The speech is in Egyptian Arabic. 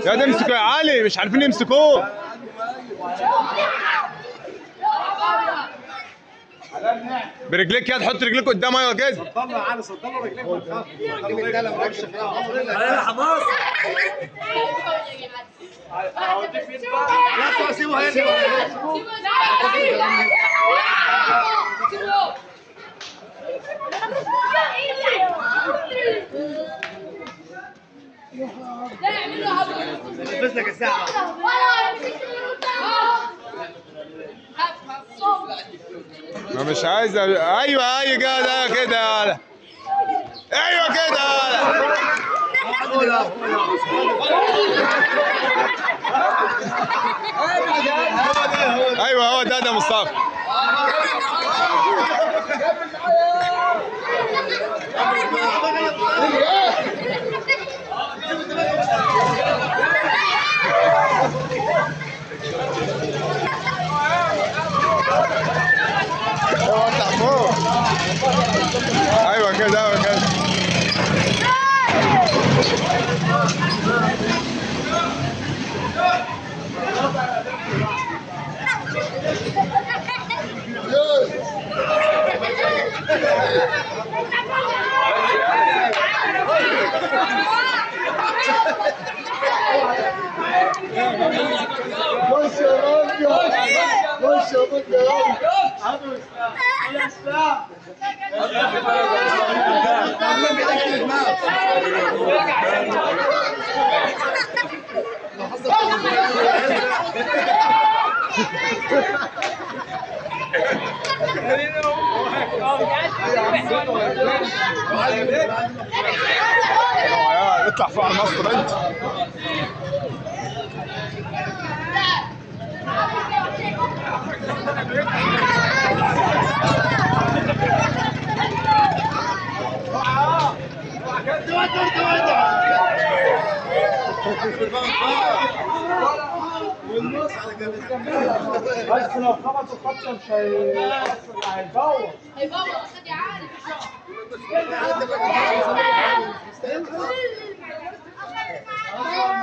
يا ده امسكوا يا علي مش عارفين يمسكوه برجليك يا تحط رجليك قدام ايوه كده طلع علي صدر رجليك ما تخاف يا حماس لا سيبه هنا لبس لك الساعه ما مش عايز أ- ايوه ايوه كده كده يالا. ايوه كده يالا. ايوه هو ده ده مصطفى هو اطلع فوق ايوه كده ايوه كده خش يا راجل خش يا راجل يا اطلع فوق على مصر انت بس لو خبطوا خبطه مش هيبوظ يا